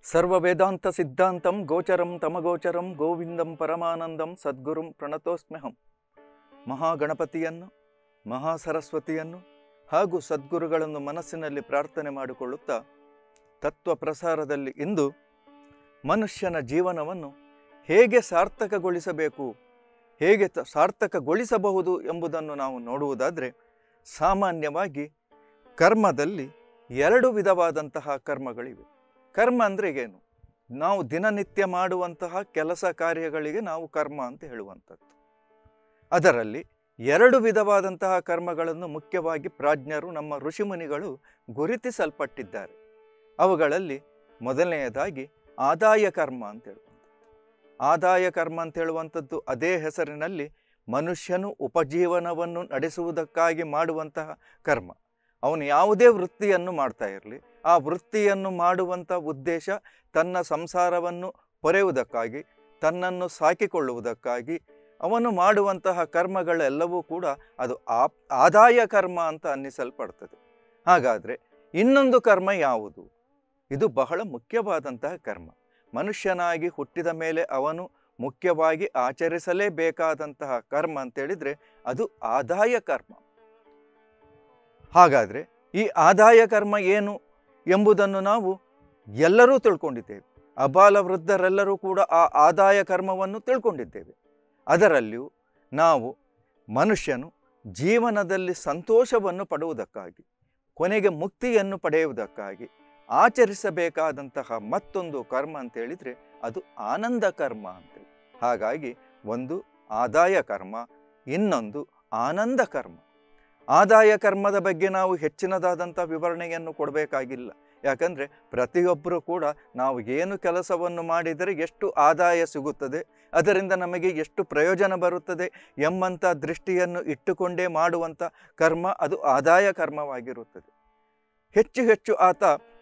ಸರ್ವವೇದಾಂತ ಸಿದ್ಧಾಂತಂ ಗೋಚರಂ ತಮಗೋಚರಂ ಗೋವಿಂದಂ ಪರಮಾನಂದಂ ಸದ್ಗುರುಂ ಪ್ರಣತೋಸ್ಮ್ಯಹಂ ಮಹಾಗಣಪತಿಯನ್ನು ಮಹಾಸರಸ್ವತಿಯನ್ನು ಹಾಗೂ ಸದ್ಗುರುಗಳನ್ನು ಮನಸ್ಸಿನಲ್ಲಿ ಪ್ರಾರ್ಥನೆ ಮಾಡಿಕೊಳ್ಳುತ್ತಾ ತತ್ವ ಪ್ರಸಾರದಲ್ಲಿ ಇಂದು ಮನುಷ್ಯನ ಜೀವನವನ್ನು ಹೇಗೆ ಸಾರ್ಥಕಗೊಳಿಸಬೇಕು ಹೇಗೆ ತ- ಸಾರ್ಥಕಗೊಳಿಸಬಹುದು ಎಂಬುದನ್ನು ನಾವು ನೋಡುವುದಾದರೆ ಸಾಮಾನ್ಯವಾಗಿ ಕರ್ಮದಲ್ಲಿ ಎರಡು ವಿಧವಾದಂತಹ ಕರ್ಮಗಳಿವೆ ಕರ್ಮ ಅಂದರೆ ಏನು ನಾವು ದಿನನಿತ್ಯ ಮಾಡುವಂತಹ ಕೆಲಸ ಕಾರ್ಯಗಳಿಗೆ ನಾವು ಕರ್ಮ ಅಂತ ಹೇಳುವಂಥದ್ದು ಅದರಲ್ಲಿ ಎರಡು ವಿಧವಾದಂತಹ ಕರ್ಮಗಳನ್ನು ಮುಖ್ಯವಾಗಿ ಪ್ರಾಜ್ಞರು ನಮ್ಮ ಋಷಿಮುನಿಗಳು ಗುರುತಿಸಲ್ಪಟ್ಟಿದ್ದಾರೆ ಅವುಗಳಲ್ಲಿ ಮೊದಲನೆಯದಾಗಿ ಆದಾಯ ಕರ್ಮ ಅಂತ ಹೇಳುವಂಥದ್ದು ಆದಾಯ ಕರ್ಮ ಅಂತ ಹೇಳುವಂಥದ್ದು ಅದೇ ಹೆಸರಿನಲ್ಲಿ ಮನುಷ್ಯನು ಉಪಜೀವನವನ್ನು ನಡೆಸುವುದಕ್ಕಾಗಿ ಮಾಡುವಂತಹ ಕರ್ಮ ಅವನು ಯಾವುದೇ ವೃತ್ತಿಯನ್ನು ಮಾಡ್ತಾ ಇರಲಿ ಆ ವೃತ್ತಿಯನ್ನು ಮಾಡುವಂಥ ಉದ್ದೇಶ ತನ್ನ ಸಂಸಾರವನ್ನು ಪೊರೆಯುವುದಕ್ಕಾಗಿ ತನ್ನನ್ನು ಸಾಕಿಕೊಳ್ಳುವುದಕ್ಕಾಗಿ ಅವನು ಮಾಡುವಂತಹ ಕರ್ಮಗಳೆಲ್ಲವೂ ಕೂಡ ಅದು ಆ ಆದಾಯ ಕರ್ಮ ಅಂತ ಅನ್ನಿಸಲ್ಪಡ್ತದೆ ಹಾಗಾದರೆ ಇನ್ನೊಂದು ಕರ್ಮ ಯಾವುದು ಇದು ಬಹಳ ಮುಖ್ಯವಾದಂತಹ ಕರ್ಮ ಮನುಷ್ಯನಾಗಿ ಹುಟ್ಟಿದ ಮೇಲೆ ಅವನು ಮುಖ್ಯವಾಗಿ ಆಚರಿಸಲೇಬೇಕಾದಂತಹ ಕರ್ಮ ಅಂತೇಳಿದರೆ ಅದು ಆದಾಯ ಕರ್ಮ ಹಾಗಾದರೆ ಈ ಆದಾಯ ಕರ್ಮ ಏನು ಎಂಬುದನ್ನು ನಾವು ಎಲ್ಲರೂ ತಿಳ್ಕೊಂಡಿದ್ದೇವೆ ಅಬಾಲ ವೃದ್ಧರೆಲ್ಲರೂ ಕೂಡ ಆ ಆದಾಯ ಕರ್ಮವನ್ನು ತಿಳ್ಕೊಂಡಿದ್ದೇವೆ ಅದರಲ್ಲಿಯೂ ನಾವು ಮನುಷ್ಯನು ಜೀವನದಲ್ಲಿ ಸಂತೋಷವನ್ನು ಪಡುವುದಕ್ಕಾಗಿ ಕೊನೆಗೆ ಮುಕ್ತಿಯನ್ನು ಪಡೆಯುವುದಕ್ಕಾಗಿ ಆಚರಿಸಬೇಕಾದಂತಹ ಮತ್ತೊಂದು ಕರ್ಮ ಅಂತೇಳಿದರೆ ಅದು ಆನಂದ ಕರ್ಮ ಅಂತೇಳಿ ಹಾಗಾಗಿ ಒಂದು ಆದಾಯ ಕರ್ಮ ಇನ್ನೊಂದು ಆನಂದ ಕರ್ಮ ಆದಾಯ ಕರ್ಮದ ಬಗ್ಗೆ ನಾವು ಹೆಚ್ಚಿನದಾದಂಥ ವಿವರಣೆಯನ್ನು ಕೊಡಬೇಕಾಗಿಲ್ಲ ಯಾಕಂದರೆ ಪ್ರತಿಯೊಬ್ಬರೂ ಕೂಡ ನಾವು ಏನು ಕೆಲಸವನ್ನು ಮಾಡಿದರೆ ಎಷ್ಟು ಆದಾಯ ಸಿಗುತ್ತದೆ ಅದರಿಂದ ನಮಗೆ ಎಷ್ಟು ಪ್ರಯೋಜನ ಬರುತ್ತದೆ ಎಂಬಂಥ ದೃಷ್ಟಿಯನ್ನು ಇಟ್ಟುಕೊಂಡೇ ಮಾಡುವಂಥ ಕರ್ಮ ಅದು ಆದಾಯ ಕರ್ಮವಾಗಿರುತ್ತದೆ ಹೆಚ್ಚು ಹೆಚ್ಚು ಆತ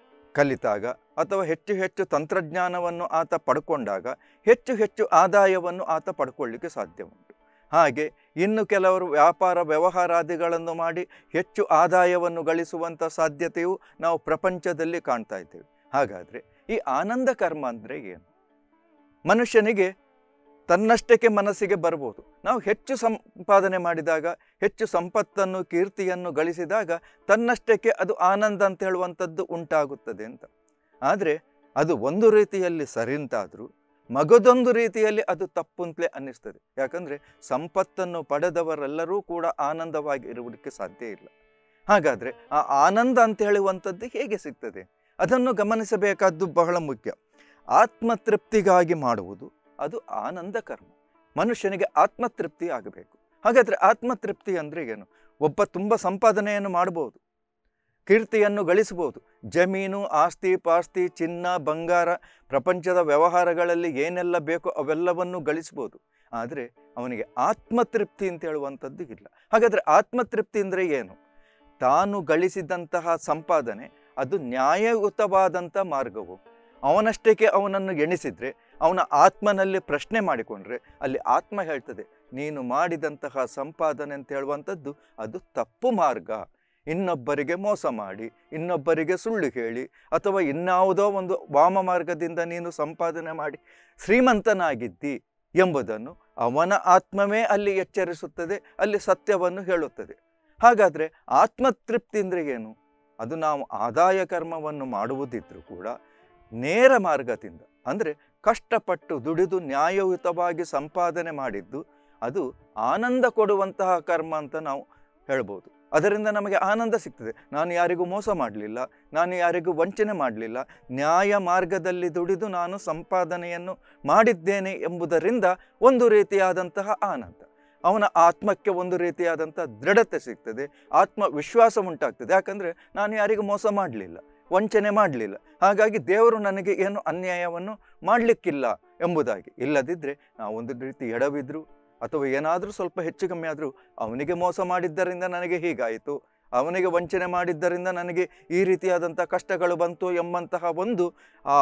ಕಲಿತಾಗ ಅಥವಾ ಹೆಚ್ಚು ಹೆಚ್ಚು ತಂತ್ರಜ್ಞಾನವನ್ನು ಆತ ಪಡ್ಕೊಂಡಾಗ ಹೆಚ್ಚು ಹೆಚ್ಚು ಆದಾಯವನ್ನು ಆತ ಪಡ್ಕೊಳ್ಳಿಕ್ಕೆ ಸಾಧ್ಯ ಉಂಟು ಹಾಗೆ ಇನ್ನು ಕೆಲವರು ವ್ಯಾಪಾರ ವ್ಯವಹಾರಾದಿಗಳನ್ನು ಮಾಡಿ ಹೆಚ್ಚು ಆದಾಯವನ್ನು ಗಳಿಸುವಂಥ ಸಾಧ್ಯತೆಯು ನಾವು ಪ್ರಪಂಚದಲ್ಲಿ ಕಾಣ್ತಾ ಇದ್ದೇವೆ ಹಾಗಾದರೆ ಈ ಆನಂದ ಕರ್ಮ ಅಂದರೆ ಏನು ಮನುಷ್ಯನಿಗೆ ತನ್ನಷ್ಟಕ್ಕೆ ಮನಸ್ಸಿಗೆ ಬರ್ಬೋದು ನಾವು ಹೆಚ್ಚು ಸಂಪಾದನೆ ಮಾಡಿದಾಗ ಹೆಚ್ಚು ಸಂಪತ್ತನ್ನು ಕೀರ್ತಿಯನ್ನು ಗಳಿಸಿದಾಗ ತನ್ನಷ್ಟಕ್ಕೆ ಅದು ಆನಂದ ಅಂತ ಹೇಳುವಂಥದ್ದು ಉಂಟಾಗುತ್ತದೆ ಅಂತ ಆದರೆ ಅದು ಒಂದು ರೀತಿಯಲ್ಲಿ ಸರಿ ಅಂತಾದರೂ ಮಗದೊಂದು ರೀತಿಯಲ್ಲಿ ಅದು ತಪ್ಪು ಅಂತಲೇ ಅನ್ನಿಸ್ತದೆ ಯಾಕಂದರೆ ಸಂಪತ್ತನ್ನು ಪಡೆದವರೆಲ್ಲರೂ ಕೂಡ ಆನಂದವಾಗಿ ಇರುವುದಕ್ಕೆ ಸಾಧ್ಯ ಇಲ್ಲ ಹಾಗಾದರೆ ಆ ಆನಂದ ಅಂತ ಹೇಳುವಂಥದ್ದು ಹೇಗೆ ಸಿಗ್ತದೆ ಅದನ್ನು ಗಮನಿಸಬೇಕಾದ್ದು ಬಹಳ ಮುಖ್ಯ ಆತ್ಮತೃಪ್ತಿಗಾಗಿ ಮಾಡುವುದು ಅದು ಆನಂದ ಕರ್ಮ ಮನುಷ್ಯನಿಗೆ ಆತ್ಮತೃಪ್ತಿ ಆಗಬೇಕು ಹಾಗಾದರೆ ಆತ್ಮತೃಪ್ತಿ ಅಂದರೆ ಏನು ಒಬ್ಬ ತುಂಬ ಸಂಪಾದನೆಯನ್ನು ಮಾಡ್ಬೋದು ಕೀರ್ತಿಯನ್ನು ಗಳಿಸ್ಬೋದು ಜಮೀನು ಆಸ್ತಿ ಪಾಸ್ತಿ ಚಿನ್ನ ಬಂಗಾರ ಪ್ರಪಂಚದ ವ್ಯವಹಾರಗಳಲ್ಲಿ ಏನೆಲ್ಲ ಬೇಕೋ ಅವೆಲ್ಲವನ್ನು ಗಳಿಸ್ಬೋದು ಆದರೆ ಅವನಿಗೆ ಆತ್ಮತೃಪ್ತಿ ಅಂತ ಹೇಳುವಂಥದ್ದು ಇಲ್ಲ ಹಾಗಾದರೆ ಆತ್ಮತೃಪ್ತಿ ಅಂದರೆ ಏನು ತಾನು ಗಳಿಸಿದಂತಹ ಸಂಪಾದನೆ ಅದು ನ್ಯಾಯಯುತವಾದಂಥ ಮಾರ್ಗವು ಅವನಷ್ಟಕ್ಕೆ ಅವನನ್ನು ಎಣಿಸಿದರೆ ಅವನ ಆತ್ಮನಲ್ಲಿ ಪ್ರಶ್ನೆ ಮಾಡಿಕೊಂಡ್ರೆ ಅಲ್ಲಿ ಆತ್ಮ ಹೇಳ್ತದೆ ನೀನು ಮಾಡಿದಂತಹ ಸಂಪಾದನೆ ಅಂತ ಹೇಳುವಂಥದ್ದು ಅದು ತಪ್ಪು ಮಾರ್ಗ ಇನ್ನೊಬ್ಬರಿಗೆ ಮೋಸ ಮಾಡಿ ಇನ್ನೊಬ್ಬರಿಗೆ ಸುಳ್ಳು ಹೇಳಿ ಅಥವಾ ಇನ್ಯಾವುದೋ ಒಂದು ವಾಮ ಮಾರ್ಗದಿಂದ ನೀನು ಸಂಪಾದನೆ ಮಾಡಿ ಶ್ರೀಮಂತನಾಗಿದ್ದಿ ಎಂಬುದನ್ನು ಅವನ ಆತ್ಮವೇ ಅಲ್ಲಿ ಎಚ್ಚರಿಸುತ್ತದೆ ಅಲ್ಲಿ ಸತ್ಯವನ್ನು ಹೇಳುತ್ತದೆ ಹಾಗಾದರೆ ಆತ್ಮತೃಪ್ತಿ ಅಂದರೆ ಏನು ಅದು ನಾವು ಆದಾಯ ಕರ್ಮವನ್ನು ಮಾಡುವುದಿದ್ರೂ ಕೂಡ ನೇರ ಮಾರ್ಗದಿಂದ ಅಂದರೆ ಕಷ್ಟಪಟ್ಟು ದುಡಿದು ನ್ಯಾಯಯುತವಾಗಿ ಸಂಪಾದನೆ ಮಾಡಿದ್ದು ಅದು ಆನಂದ ಕೊಡುವಂತಹ ಕರ್ಮ ಅಂತ ನಾವು ಹೇಳ್ಬೋದು ಅದರಿಂದ ನಮಗೆ ಆನಂದ ಸಿಗ್ತದೆ ನಾನು ಯಾರಿಗೂ ಮೋಸ ಮಾಡಲಿಲ್ಲ ನಾನು ಯಾರಿಗೂ ವಂಚನೆ ಮಾಡಲಿಲ್ಲ ನ್ಯಾಯ ಮಾರ್ಗದಲ್ಲಿ ದುಡಿದು ನಾನು ಸಂಪಾದನೆಯನ್ನು ಮಾಡಿದ್ದೇನೆ ಎಂಬುದರಿಂದ ಒಂದು ರೀತಿಯಾದಂತಹ ಆನಂದ ಅವನ ಆತ್ಮಕ್ಕೆ ಒಂದು ರೀತಿಯಾದಂಥ ದೃಢತೆ ಸಿಗ್ತದೆ ಆತ್ಮವಿಶ್ವಾಸ ಉಂಟಾಗ್ತದೆ ಯಾಕಂದರೆ ನಾನು ಯಾರಿಗೂ ಮೋಸ ಮಾಡಲಿಲ್ಲ ವಂಚನೆ ಮಾಡಲಿಲ್ಲ ಹಾಗಾಗಿ ದೇವರು ನನಗೆ ಏನು ಅನ್ಯಾಯವನ್ನು ಮಾಡಲಿಕ್ಕಿಲ್ಲ ಎಂಬುದಾಗಿ ಇಲ್ಲದಿದ್ದರೆ ನಾವು ಒಂದು ರೀತಿ ಎಡವಿದ್ರು ಅಥವಾ ಏನಾದರೂ ಸ್ವಲ್ಪ ಹೆಚ್ಚು ಕಮ್ಮಿ ಆದರೂ ಅವನಿಗೆ ಮೋಸ ಮಾಡಿದ್ದರಿಂದ ನನಗೆ ಹೀಗಾಯಿತು ಅವನಿಗೆ ವಂಚನೆ ಮಾಡಿದ್ದರಿಂದ ನನಗೆ ಈ ರೀತಿಯಾದಂಥ ಕಷ್ಟಗಳು ಬಂತು ಎಂಬಂತಹ ಒಂದು ಆ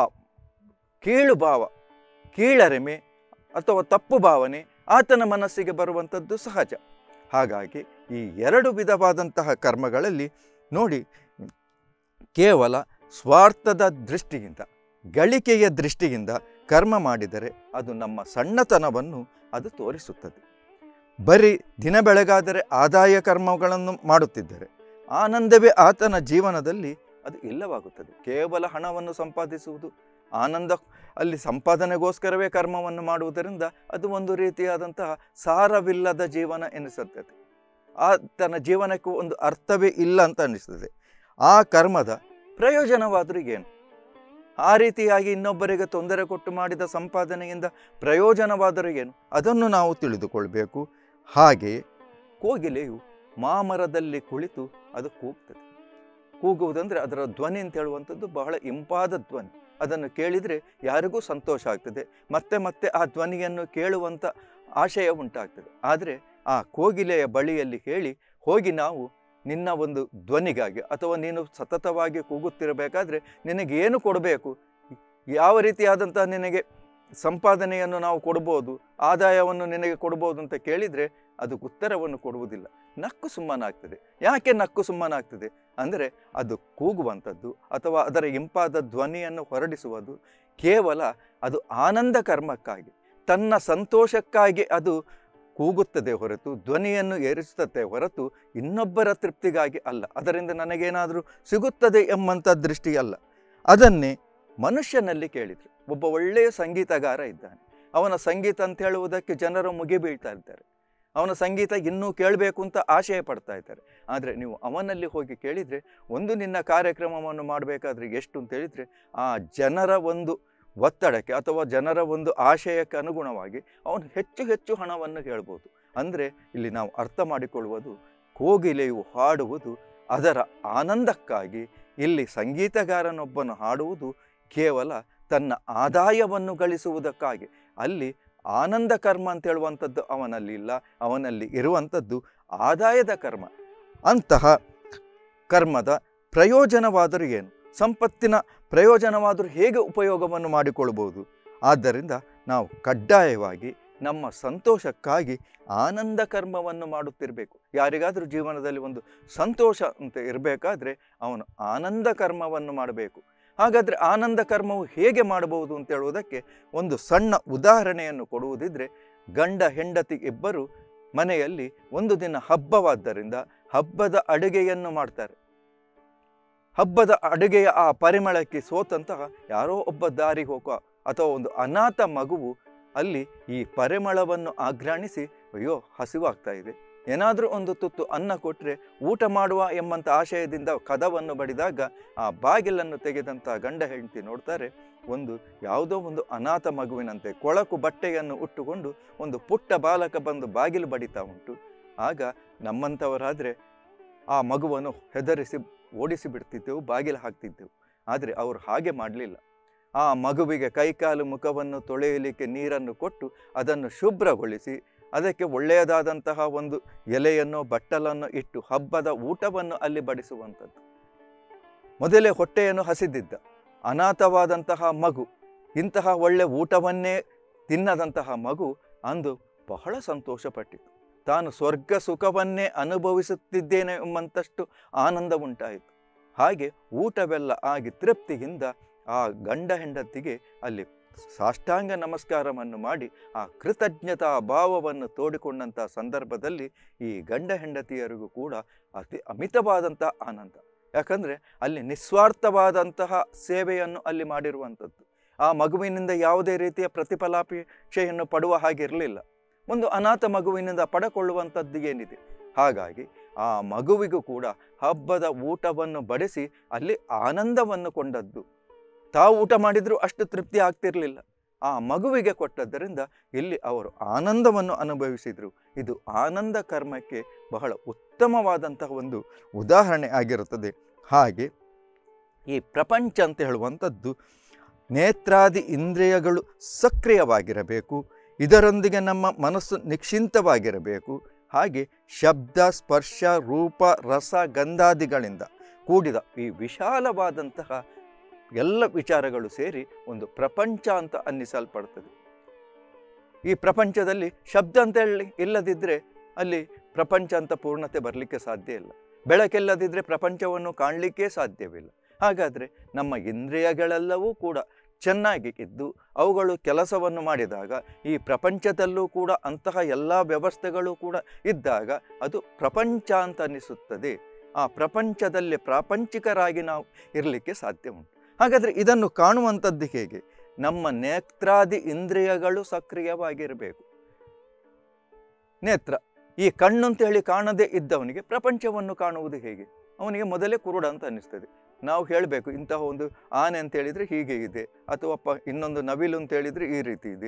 ಕೀಳು ಭಾವ ಕೀಳರಿಮೆ ಅಥವಾ ತಪ್ಪು ಭಾವನೆ ಆತನ ಮನಸ್ಸಿಗೆ ಬರುವಂಥದ್ದು ಸಹಜ ಹಾಗಾಗಿ ಈ ಎರಡು ವಿಧವಾದಂತಹ ಕರ್ಮಗಳಲ್ಲಿ ನೋಡಿ ಕೇವಲ ಸ್ವಾರ್ಥದ ದೃಷ್ಟಿಯಿಂದ ಗಳಿಕೆಯ ದೃಷ್ಟಿಯಿಂದ ಕರ್ಮ ಮಾಡಿದರೆ ಅದು ನಮ್ಮ ಸಣ್ಣತನವನ್ನು ಅದು ತೋರಿಸುತ್ತದೆ ಬರೀ ದಿನ ಬೆಳಗಾದರೆ ಆದಾಯ ಕರ್ಮಗಳನ್ನು ಮಾಡುತ್ತಿದ್ದರೆ ಆನಂದವೇ ಆತನ ಜೀವನದಲ್ಲಿ ಅದು ಇಲ್ಲವಾಗುತ್ತದೆ ಕೇವಲ ಹಣವನ್ನು ಸಂಪಾದಿಸುವುದು ಆನಂದ ಅಲ್ಲಿ ಸಂಪಾದನೆಗೋಸ್ಕರವೇ ಕರ್ಮವನ್ನು ಮಾಡುವುದರಿಂದ ಅದು ಒಂದು ರೀತಿಯಾದಂತಹ ಸಾರವಿಲ್ಲದ ಜೀವನ ಎನಿಸುತ್ತದೆ ಆತನ ಜೀವನಕ್ಕೂ ಒಂದು ಅರ್ಥವೇ ಇಲ್ಲ ಅಂತ ಅನಿಸ್ತದೆ ಆ ಕರ್ಮದ ಪ್ರಯೋಜನವಾದರೂ ಏನು ಆ ರೀತಿಯಾಗಿ ಇನ್ನೊಬ್ಬರಿಗೆ ತೊಂದರೆ ಕೊಟ್ಟು ಮಾಡಿದ ಸಂಪಾದನೆಯಿಂದ ಪ್ರಯೋಜನವಾದರೂ ಏನು ಅದನ್ನು ನಾವು ತಿಳಿದುಕೊಳ್ಬೇಕು ಹಾಗೆ ಕೋಗಿಲೆಯು ಮಾಮರದಲ್ಲಿ ಕುಳಿತು ಅದು ಕೂಗ್ತದೆ ಕೂಗುವುದಂದರೆ ಅದರ ಧ್ವನಿ ಅಂತ ಹೇಳುವಂಥದ್ದು ಬಹಳ ಇಂಪಾದ ಧ್ವನಿ ಅದನ್ನು ಕೇಳಿದರೆ ಯಾರಿಗೂ ಸಂತೋಷ ಆಗ್ತದೆ ಮತ್ತೆ ಮತ್ತೆ ಆ ಧ್ವನಿಯನ್ನು ಕೇಳುವಂಥ ಆಶಯ ಉಂಟಾಗ್ತದೆ ಆದರೆ ಆ ಕೋಗಿಲೆಯ ಬಳಿಯಲ್ಲಿ ಹೇಳಿ ಹೋಗಿ ನಾವು ನಿನ್ನ ಒಂದು ಧ್ವನಿಗಾಗಿ ಅಥವಾ ನೀನು ಸತತವಾಗಿ ಕೂಗುತ್ತಿರಬೇಕಾದ್ರೆ ನಿನಗೆ ಏನು ಕೊಡಬೇಕು ಯಾವ ರೀತಿಯಾದಂಥ ನಿನಗೆ ಸಂಪಾದನೆಯನ್ನು ನಾವು ಕೊಡ್ಬೋದು ಆದಾಯವನ್ನು ನಿನಗೆ ಕೊಡ್ಬೋದು ಅಂತ ಕೇಳಿದರೆ ಅದು ಉತ್ತರವನ್ನು ಕೊಡುವುದಿಲ್ಲ ನಕ್ಕು ಸುಮ್ಮನಾಗ್ತದೆ ಯಾಕೆ ನಕ್ಕು ಸುಮ್ಮನಾಗ್ತದೆ ಅಂದರೆ ಅದು ಕೂಗುವಂಥದ್ದು ಅಥವಾ ಅದರ ಇಂಪಾದ ಧ್ವನಿಯನ್ನು ಹೊರಡಿಸುವುದು ಕೇವಲ ಅದು ಆನಂದ ಕರ್ಮಕ್ಕಾಗಿ ತನ್ನ ಸಂತೋಷಕ್ಕಾಗಿ ಅದು ಕೂಗುತ್ತದೆ ಹೊರತು ಧ್ವನಿಯನ್ನು ಏರಿಸುತ್ತದೆ ಹೊರತು ಇನ್ನೊಬ್ಬರ ತೃಪ್ತಿಗಾಗಿ ಅಲ್ಲ ಅದರಿಂದ ನನಗೇನಾದರೂ ಸಿಗುತ್ತದೆ ಎಂಬಂಥ ದೃಷ್ಟಿ ಅಲ್ಲ ಅದನ್ನೇ ಮನುಷ್ಯನಲ್ಲಿ ಕೇಳಿದರು ಒಬ್ಬ ಒಳ್ಳೆಯ ಸಂಗೀತಗಾರ ಇದ್ದಾನೆ ಅವನ ಸಂಗೀತ ಅಂತ ಹೇಳುವುದಕ್ಕೆ ಜನರು ಮುಗಿಬೀಳ್ತಾ ಇದ್ದಾರೆ ಅವನ ಸಂಗೀತ ಇನ್ನೂ ಕೇಳಬೇಕು ಅಂತ ಆಶಯ ಪಡ್ತಾ ಇದ್ದಾರೆ ಆದರೆ ನೀವು ಅವನಲ್ಲಿ ಹೋಗಿ ಕೇಳಿದರೆ ಒಂದು ನಿನ್ನ ಕಾರ್ಯಕ್ರಮವನ್ನು ಮಾಡಬೇಕಾದ್ರೆ ಎಷ್ಟು ಅಂತ ಹೇಳಿದರೆ ಆ ಜನರ ಒಂದು ಒತ್ತಡಕ್ಕೆ ಅಥವಾ ಜನರ ಒಂದು ಆಶಯಕ್ಕೆ ಅನುಗುಣವಾಗಿ ಅವನು ಹೆಚ್ಚು ಹೆಚ್ಚು ಹಣವನ್ನು ಹೇಳ್ಬೋದು ಅಂದರೆ ಇಲ್ಲಿ ನಾವು ಅರ್ಥ ಮಾಡಿಕೊಳ್ಳುವುದು ಕೋಗಿಲೆಯು ಹಾಡುವುದು ಅದರ ಆನಂದಕ್ಕಾಗಿ ಇಲ್ಲಿ ಸಂಗೀತಗಾರನೊಬ್ಬನು ಹಾಡುವುದು ಕೇವಲ ತನ್ನ ಆದಾಯವನ್ನು ಗಳಿಸುವುದಕ್ಕಾಗಿ ಅಲ್ಲಿ ಆನಂದ ಕರ್ಮ ಅಂತ ಹೇಳುವಂಥದ್ದು ಅವನಲ್ಲಿ ಇಲ್ಲ ಅವನಲ್ಲಿ ಇರುವಂಥದ್ದು ಆದಾಯದ ಕರ್ಮ ಅಂತಹ ಕರ್ಮದ ಪ್ರಯೋಜನವಾದರೂ ಏನು ಸಂಪತ್ತಿನ ಪ್ರಯೋಜನವಾದರೂ ಹೇಗೆ ಉಪಯೋಗವನ್ನು ಮಾಡಿಕೊಳ್ಬೋದು ಆದ್ದರಿಂದ ನಾವು ಕಡ್ಡಾಯವಾಗಿ ನಮ್ಮ ಸಂತೋಷಕ್ಕಾಗಿ ಆನಂದ ಕರ್ಮವನ್ನು ಮಾಡುತ್ತಿರಬೇಕು ಯಾರಿಗಾದರೂ ಜೀವನದಲ್ಲಿ ಒಂದು ಸಂತೋಷ ಅಂತ ಇರಬೇಕಾದ್ರೆ ಅವನು ಆನಂದ ಕರ್ಮವನ್ನು ಮಾಡಬೇಕು ಹಾಗಾದರೆ ಆನಂದ ಕರ್ಮವು ಹೇಗೆ ಮಾಡಬಹುದು ಅಂತ ಹೇಳುವುದಕ್ಕೆ ಒಂದು ಸಣ್ಣ ಉದಾಹರಣೆಯನ್ನು ಕೊಡುವುದಿದ್ರೆ ಗಂಡ ಹೆಂಡತಿ ಇಬ್ಬರು ಮನೆಯಲ್ಲಿ ಒಂದು ದಿನ ಹಬ್ಬವಾದ್ದರಿಂದ ಹಬ್ಬದ ಅಡುಗೆಯನ್ನು ಮಾಡ್ತಾರೆ ಹಬ್ಬದ ಅಡುಗೆಯ ಆ ಪರಿಮಳಕ್ಕೆ ಸೋತಂತಹ ಯಾರೋ ಒಬ್ಬ ದಾರಿ ಹೋಗೋ ಅಥವಾ ಒಂದು ಅನಾಥ ಮಗುವು ಅಲ್ಲಿ ಈ ಪರಿಮಳವನ್ನು ಆಘ್ರಾಣಿಸಿ ಅಯ್ಯೋ ಹಸಿವಾಗ್ತಾ ಇದೆ ಏನಾದರೂ ಒಂದು ತುತ್ತು ಅನ್ನ ಕೊಟ್ಟರೆ ಊಟ ಮಾಡುವ ಎಂಬಂಥ ಆಶಯದಿಂದ ಕದವನ್ನು ಬಡಿದಾಗ ಆ ಬಾಗಿಲನ್ನು ತೆಗೆದಂಥ ಗಂಡ ಹೆಂಡತಿ ನೋಡ್ತಾರೆ ಒಂದು ಯಾವುದೋ ಒಂದು ಅನಾಥ ಮಗುವಿನಂತೆ ಕೊಳಕು ಬಟ್ಟೆಯನ್ನು ಉಟ್ಟುಕೊಂಡು ಒಂದು ಪುಟ್ಟ ಬಾಲಕ ಬಂದು ಬಾಗಿಲು ಬಡಿತಾ ಉಂಟು ಆಗ ನಮ್ಮಂಥವರಾದರೆ ಆ ಮಗುವನ್ನು ಹೆದರಿಸಿ ಓಡಿಸಿ ಬಿಡ್ತಿದ್ದೆವು ಬಾಗಿಲು ಹಾಕ್ತಿದ್ದೆವು ಆದರೆ ಅವರು ಹಾಗೆ ಮಾಡಲಿಲ್ಲ ಆ ಮಗುವಿಗೆ ಕೈಕಾಲು ಮುಖವನ್ನು ತೊಳೆಯಲಿಕ್ಕೆ ನೀರನ್ನು ಕೊಟ್ಟು ಅದನ್ನು ಶುಭ್ರಗೊಳಿಸಿ ಅದಕ್ಕೆ ಒಳ್ಳೆಯದಾದಂತಹ ಒಂದು ಎಲೆಯನ್ನು ಬಟ್ಟಲನ್ನು ಇಟ್ಟು ಹಬ್ಬದ ಊಟವನ್ನು ಅಲ್ಲಿ ಬಡಿಸುವಂಥದ್ದು ಮೊದಲೇ ಹೊಟ್ಟೆಯನ್ನು ಹಸಿದಿದ್ದ ಅನಾಥವಾದಂತಹ ಮಗು ಇಂತಹ ಒಳ್ಳೆ ಊಟವನ್ನೇ ತಿನ್ನದಂತಹ ಮಗು ಅಂದು ಬಹಳ ಸಂತೋಷಪಟ್ಟಿತು ತಾನು ಸ್ವರ್ಗ ಸುಖವನ್ನೇ ಅನುಭವಿಸುತ್ತಿದ್ದೇನೆ ಎಂಬಂತಷ್ಟು ಆನಂದ ಉಂಟಾಯಿತು ಹಾಗೆ ಊಟವೆಲ್ಲ ಆಗಿ ತೃಪ್ತಿಯಿಂದ ಆ ಗಂಡ ಹೆಂಡತಿಗೆ ಅಲ್ಲಿ ಸಾಷ್ಟಾಂಗ ನಮಸ್ಕಾರವನ್ನು ಮಾಡಿ ಆ ಕೃತಜ್ಞತಾ ಭಾವವನ್ನು ತೋಡಿಕೊಂಡಂಥ ಸಂದರ್ಭದಲ್ಲಿ ಈ ಗಂಡ ಹೆಂಡತಿಯರಿಗೂ ಕೂಡ ಅತಿ ಅಮಿತವಾದಂಥ ಆನಂದ ಯಾಕಂದರೆ ಅಲ್ಲಿ ನಿಸ್ವಾರ್ಥವಾದಂತಹ ಸೇವೆಯನ್ನು ಅಲ್ಲಿ ಮಾಡಿರುವಂಥದ್ದು ಆ ಮಗುವಿನಿಂದ ಯಾವುದೇ ರೀತಿಯ ಪ್ರತಿಫಲಾಪೇಕ್ಷೆಯನ್ನು ಪಡುವ ಹಾಗಿರಲಿಲ್ಲ ಒಂದು ಅನಾಥ ಮಗುವಿನಿಂದ ಪಡಕೊಳ್ಳುವಂಥದ್ದು ಏನಿದೆ ಹಾಗಾಗಿ ಆ ಮಗುವಿಗೂ ಕೂಡ ಹಬ್ಬದ ಊಟವನ್ನು ಬಡಿಸಿ ಅಲ್ಲಿ ಆನಂದವನ್ನು ಕೊಂಡದ್ದು ತಾವು ಊಟ ಮಾಡಿದರೂ ಅಷ್ಟು ತೃಪ್ತಿ ಆಗ್ತಿರಲಿಲ್ಲ ಆ ಮಗುವಿಗೆ ಕೊಟ್ಟದ್ದರಿಂದ ಇಲ್ಲಿ ಅವರು ಆನಂದವನ್ನು ಅನುಭವಿಸಿದರು ಇದು ಆನಂದ ಕರ್ಮಕ್ಕೆ ಬಹಳ ಉತ್ತಮವಾದಂತಹ ಒಂದು ಉದಾಹರಣೆ ಆಗಿರುತ್ತದೆ ಹಾಗೆ ಈ ಪ್ರಪಂಚ ಅಂತ ಹೇಳುವಂಥದ್ದು ನೇತ್ರಾದಿ ಇಂದ್ರಿಯಗಳು ಸಕ್ರಿಯವಾಗಿರಬೇಕು ಇದರೊಂದಿಗೆ ನಮ್ಮ ಮನಸ್ಸು ನಿಕ್ಷಿಂತವಾಗಿರಬೇಕು ಹಾಗೆ ಶಬ್ದ ಸ್ಪರ್ಶ ರೂಪ ರಸ ಗಂಧಾದಿಗಳಿಂದ ಕೂಡಿದ ಈ ವಿಶಾಲವಾದಂತಹ ಎಲ್ಲ ವಿಚಾರಗಳು ಸೇರಿ ಒಂದು ಪ್ರಪಂಚ ಅಂತ ಅನ್ನಿಸಲ್ಪಡ್ತದೆ ಈ ಪ್ರಪಂಚದಲ್ಲಿ ಶಬ್ದ ಅಂತ ಹೇಳಿ ಇಲ್ಲದಿದ್ದರೆ ಅಲ್ಲಿ ಪ್ರಪಂಚ ಅಂತ ಪೂರ್ಣತೆ ಬರಲಿಕ್ಕೆ ಸಾಧ್ಯ ಇಲ್ಲ ಬೆಳಕಿಲ್ಲದಿದ್ದರೆ ಪ್ರಪಂಚವನ್ನು ಕಾಣಲಿಕ್ಕೆ ಸಾಧ್ಯವಿಲ್ಲ ಹಾಗಾದರೆ ನಮ್ಮ ಇಂದ್ರಿಯಗಳೆಲ್ಲವೂ ಕೂಡ ಚೆನ್ನಾಗಿ ಇದ್ದು ಅವುಗಳು ಕೆಲಸವನ್ನು ಮಾಡಿದಾಗ ಈ ಪ್ರಪಂಚದಲ್ಲೂ ಕೂಡ ಅಂತಹ ಎಲ್ಲ ವ್ಯವಸ್ಥೆಗಳು ಕೂಡ ಇದ್ದಾಗ ಅದು ಪ್ರಪಂಚ ಅಂತ ಅನಿಸುತ್ತದೆ ಆ ಪ್ರಪಂಚದಲ್ಲಿ ಪ್ರಾಪಂಚಿಕರಾಗಿ ನಾವು ಇರಲಿಕ್ಕೆ ಸಾಧ್ಯ ಉಂಟು ಹಾಗಾದರೆ ಇದನ್ನು ಕಾಣುವಂಥದ್ದು ಹೇಗೆ ನಮ್ಮ ನೇತ್ರಾದಿ ಇಂದ್ರಿಯಗಳು ಸಕ್ರಿಯವಾಗಿರಬೇಕು ನೇತ್ರ ಈ ಕಣ್ಣು ಅಂತ ಹೇಳಿ ಕಾಣದೇ ಇದ್ದವನಿಗೆ ಪ್ರಪಂಚವನ್ನು ಕಾಣುವುದು ಹೇಗೆ ಅವನಿಗೆ ಮೊದಲೇ ಕುರುಡ ಅಂತ ಅನ್ನಿಸ್ತದೆ ನಾವು ಹೇಳಬೇಕು ಇಂತಹ ಒಂದು ಆನೆ ಅಂತ ಹೇಳಿದರೆ ಹೀಗೆ ಇದೆ ಅಥವಾ ಪ ಇನ್ನೊಂದು ನವಿಲು ಅಂತ ಹೇಳಿದರೆ ಈ ರೀತಿ ಇದೆ